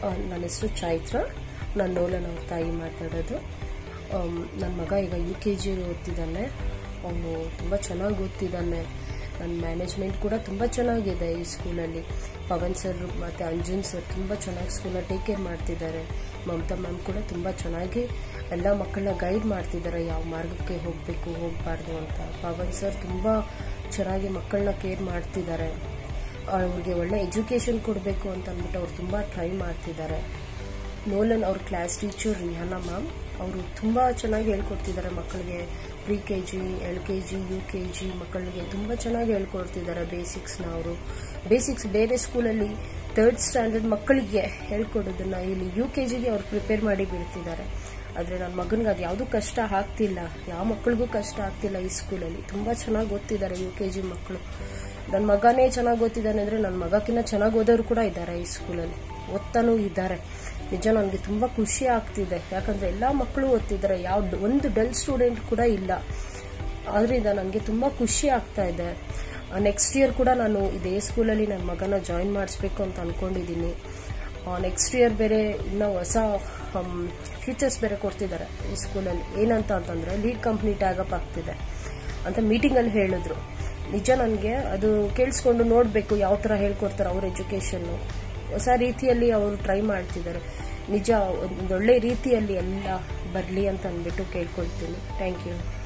ಆ, ನನ್ನ ಹೆಸರು ಚೈತ್ರ ನಾನು ನೋಲನ್ ಅವ್ರ ತಾಯಿ ಮಾತಾಡೋದು ನನ್ನ ಮಗ ಈಗ ಯು ಕೆ ಜಿ ಓದ್ತಿದ್ದಾನೆ ಅವನು ತುಂಬ ಚೆನ್ನಾಗಿ ಓದ್ತಿದ್ದಾನೆ ನನ್ನ ಮ್ಯಾನೇಜ್ಮೆಂಟ್ ಕೂಡ ತುಂಬ ಚೆನ್ನಾಗಿದೆ ಈ ಸ್ಕೂಲಲ್ಲಿ ಪವನ್ ಸರ್ ಮತ್ತು ಅಂಜುನ್ ಸರ್ ತುಂಬ ಚೆನ್ನಾಗಿ ಸ್ಕೂಲಲ್ಲಿ ಟೇಕ್ ಕೇರ್ ಮಾಡ್ತಿದ್ದಾರೆ ಮಮತಾ ಮ್ಯಾಮ್ ಕೂಡ ತುಂಬ ಚೆನ್ನಾಗಿ ಎಲ್ಲ ಮಕ್ಕಳನ್ನ ಗೈಡ್ ಮಾಡ್ತಿದ್ದಾರೆ ಯಾವ ಮಾರ್ಗಕ್ಕೆ ಹೋಗಬೇಕು ಹೋಗಬಾರ್ದು ಅಂತ ಪವನ್ ಸರ್ ತುಂಬ ಚೆನ್ನಾಗಿ ಮಕ್ಕಳನ್ನ ಕೇರ್ ಮಾಡ್ತಿದ್ದಾರೆ ಅವ್ರಿಗೆ ಒಳ್ಳೆ ಎಜುಕೇಷನ್ ಕೊಡಬೇಕು ಅಂತ ಅಂದ್ಬಿಟ್ಟು ಅವ್ರು ತುಂಬ ಟ್ರೈ ಮಾಡ್ತಿದ್ದಾರೆ ನೋಲನ್ ಅವ್ರ ಕ್ಲಾಸ್ ಟೀಚರ್ ರಿಹಾನಾ ಮ್ಯಾಮ್ ಅವರು ತುಂಬ ಚೆನ್ನಾಗಿ ಹೇಳ್ಕೊಡ್ತಿದ್ದಾರೆ ಮಕ್ಕಳಿಗೆ pre K G L K G U K G ಮಕ್ಕಳಿಗೆ ತುಂಬ ಚೆನ್ನಾಗಿ ಹೇಳ್ಕೊಡ್ತಿದ್ದಾರೆ ಬೇಸಿಕ್ಸ್ನ ಅವರು ಬೇಸಿಕ್ಸ್ ಬೇರೆ ಸ್ಕೂಲಲ್ಲಿ ಥರ್ಡ್ ಸ್ಟ್ಯಾಂಡರ್ಡ್ ಮಕ್ಕಳಿಗೆ ಹೇಳ್ಕೊಡೋದನ್ನ ಇಲ್ಲಿ ಯು ಕೆ ಜಿಗೆ ಅವ್ರು ಪ್ರಿಪೇರ್ ಮಾಡಿ ಬಿಡ್ತಿದ್ದಾರೆ ಆದರೆ ನನ್ನ ಮಗನಿಗೆ ಅದು ಯಾವುದೂ ಕಷ್ಟ ಆಗ್ತಿಲ್ಲ ಯಾವ ಮಕ್ಕಳಿಗೂ ಕಷ್ಟ ಆಗ್ತಿಲ್ಲ ಈ ಸ್ಕೂಲಲ್ಲಿ ತುಂಬ ಚೆನ್ನಾಗಿ ಓದ್ತಿದ್ದಾರೆ ಯು ಕೆ ಜಿ ಮಕ್ಕಳು ನನ್ನ ಮಗನೇ ಚೆನ್ನಾಗಿ ಓದ್ತಿದ್ದಾನೆ ಅಂದರೆ ನನ್ನ ಮಗಕ್ಕಿಂತ ಚೆನ್ನಾಗಿ ಓದೋರು ಕೂಡ ಇದ್ದಾರೆ ಈ ಸ್ಕೂಲಲ್ಲಿ ಓದ್ತಾನೂ ಇದ್ದಾರೆ ನಿಜ ನನಗೆ ತುಂಬ ಖುಷಿ ಆಗ್ತಿದೆ ಯಾಕಂದರೆ ಎಲ್ಲ ಮಕ್ಕಳು ಓದ್ತಿದ್ದಾರೆ ಯಾವ ಒಂದು ಡಲ್ ಸ್ಟೂಡೆಂಟ್ ಕೂಡ ಇಲ್ಲ ಆದ್ರಿಂದ ನನಗೆ ತುಂಬ ಖುಷಿ ಆಗ್ತಾ ಇದೆ ನೆಕ್ಸ್ಟ್ ಇಯರ್ ಕೂಡ ನಾನು ಇದೇ ಸ್ಕೂಲಲ್ಲಿ ನನ್ನ ಮಗನ ಜಾಯಿನ್ ಮಾಡಿಸ್ಬೇಕು ಅಂತ ಅಂದ್ಕೊಂಡಿದ್ದೀನಿ ನೆಕ್ಸ್ಟ್ ಇಯರ್ ಬೇರೆ ಇನ್ನೂ ಹೊಸ ಫ್ಯೂಚರ್ಸ್ ಬೇರೆ ಕೊಡ್ತಿದ್ದಾರೆ ಈ ಸ್ಕೂಲಲ್ಲಿ ಏನಂತ ಅಂತಂದರೆ ಲೀಡ್ ಕಂಪ್ನಿ ಟ್ಯಾಗಪ್ ಆಗ್ತಿದೆ ಅಂತ ಮೀಟಿಂಗಲ್ಲಿ ಹೇಳಿದ್ರು ನಿಜ ನನಗೆ ಅದು ಕೇಳಿಸ್ಕೊಂಡು ನೋಡಬೇಕು ಯಾವ ಥರ ಹೇಳ್ಕೊಡ್ತಾರೆ ಅವ್ರ ಎಜುಕೇಷನ್ನು ಹೊಸ ರೀತಿಯಲ್ಲಿ ಅವರು ಟ್ರೈ ಮಾಡ್ತಿದ್ದಾರೆ ನಿಜ ಒಂದೊಳ್ಳೆ ರೀತಿಯಲ್ಲಿ ಎಲ್ಲ ಬರಲಿ ಅಂತ ಅಂದ್ಬಿಟ್ಟು ಕೇಳ್ಕೊಳ್ತೀನಿ ಥ್ಯಾಂಕ್ ಯು